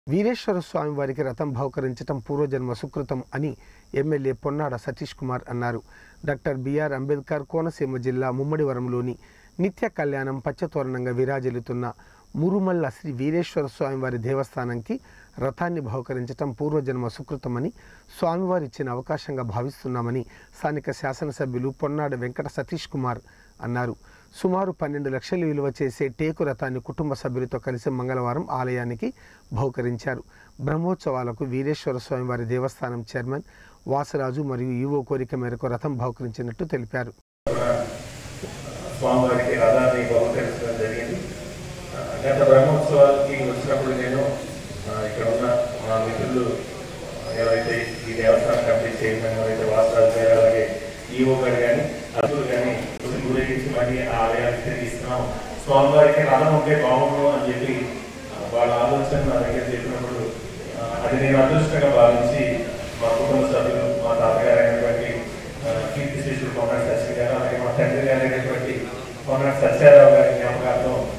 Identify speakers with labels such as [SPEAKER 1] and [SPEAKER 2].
[SPEAKER 1] వీరేశ్వర స్వామి వారికి రథం బహుకరించటం పూర్వజన్మ సుకృతం అని ఎమ్మెల్యే పొన్నాడ సతీష్ కుమార్ అన్నారు డాక్టర్ బిఆర్ అంబేద్కర్ కోనసీమ జిల్లా ముమ్మడివరంలోని నిత్య కళ్యాణం పచ్చతోరణంగా విరాజిల్లుతున్న మురుమల్ల శ్రీ వీరేశ్వర స్వామివారి దేవస్థానంకి రథాన్ని బహుకరించటం పూర్వజన్మ సుకృతమని స్వామివారు ఇచ్చిన అవకాశంగా భావిస్తున్నామని స్థానిక శాసనసభ్యులు పొన్నాడ వెంకట సతీష్ కుమార్ అన్నారు సుమారు పన్నెండు లక్షలు విలువ చేసే టేకు రథాన్ని కుటుంబ సభ్యులతో కలిసి మంగళవారం ఆలయానికి బహుకరించారు బ్రహ్మోత్సవాలకు వీరేశ్వర స్వామివారి దేవస్థానం చైర్మన్ వాసరాజు మరియు ఈవో కోరిక మేరకు రథం బహుకరించినట్టు తెలిపారు
[SPEAKER 2] స్వామివారికి రథాన్ని బహుకరించడం జరిగింది ఆ, గత బ్రహ్మోత్సవాలకి వచ్చినప్పుడు నేను ఆ, ఇక్కడ ఉన్న మా మిత్రులు ఎవరైతే ఈ దేవస్థాన కమిటీ చైర్మన్ ఎవరైతే వాసరాజు గారు అలాగే ఈఓ గారు కానీ అర్జులు కానీ గురించి మళ్ళీ ఆ ఆలయానికి తిరిగిస్తున్నాం స్వామివారికి రథం ఉంటే బాగుండు అని చెప్పి ఆ, వాళ్ళ ఆలోచన నా దగ్గర చెప్పినప్పుడు ఆ, అది నేను అదృష్టంగా భావించి మా కుటుంబ సభ్యులు మా తాతగారు అయినటువంటి ఆ, కీర్తి శిష్యులు కొన్నాడు శశి గారు అలాగే మా తండ్రి గారు అయినటువంటి కొన్నాడు సత్యారావు గారి జ్ఞాపకార్థం